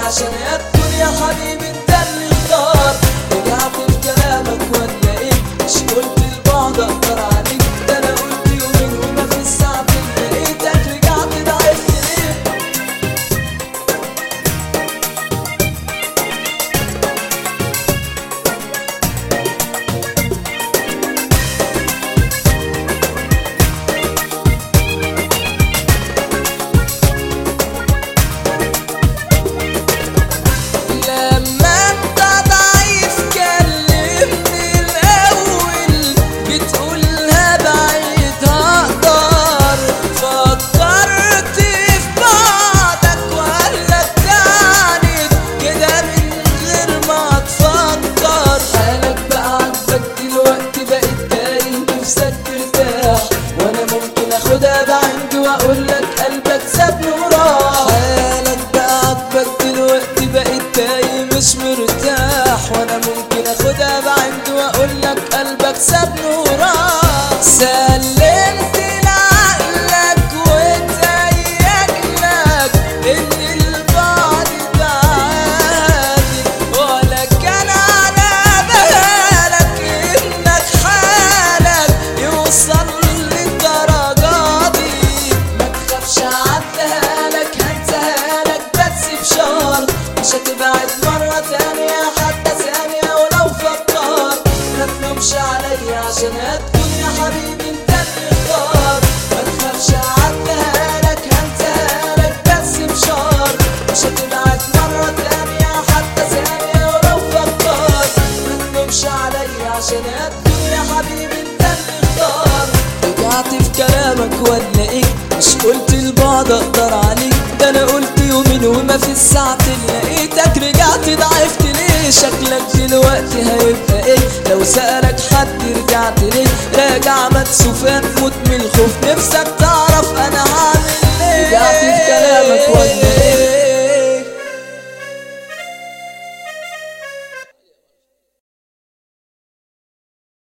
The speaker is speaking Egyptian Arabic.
عشان ادخل يا حبيبي انت اللي اختار رجعت في كلامك ولا ايه مش قلت البعد اقدر عليك ده انا قلت يومين وما في الساعة لقيتك رجعت ضعفت ليه لما انت ضعيف كلمني الاول بتقولها بعيد هقدر فكرت في بعدك ولا تعاند كده من غير ما تفكر حالك بقى عندك دلوقتي بقيت تايه نفسك ترتاح وانا ممكن اخدها بعند واقول لك قلبك سابني وراح حالك بقى عاجبك دلوقتي بقيت تايه مش مرتاح وانا ممكن اخدها بعند واقول لك قلبك سابني وراح سلمت لعقلك وتهيأ لك ان البعد بعادي ولا كان على بالك انك حالك يوصل للدرجة دي ما تخافش عدها لك هنساها لك بس بشرط مش هتبعد مرة تانية حتى ثانية ولو فكرت ما تلومش عليا عشان هتكون يا حبيبي انت اللي اختار ما تخافش عدها لك هنساها لك بس بشرط مش هتبعد مرة تانية حتى ثانية ولو فكرت ما تلومش عليا عشان هتكون يا حبيبي انت اللي اختار رجعت في كلامك ولا ايه مش قلت البعد اقدر عليك ده انا قلت يومين وما في الساعة لقيتك رجعت ضعفت ليه شكلك دلوقتي هيبقى ايه لو سألك حد رجعت ليه راجع مكسوف موت من الخوف نفسك تعرف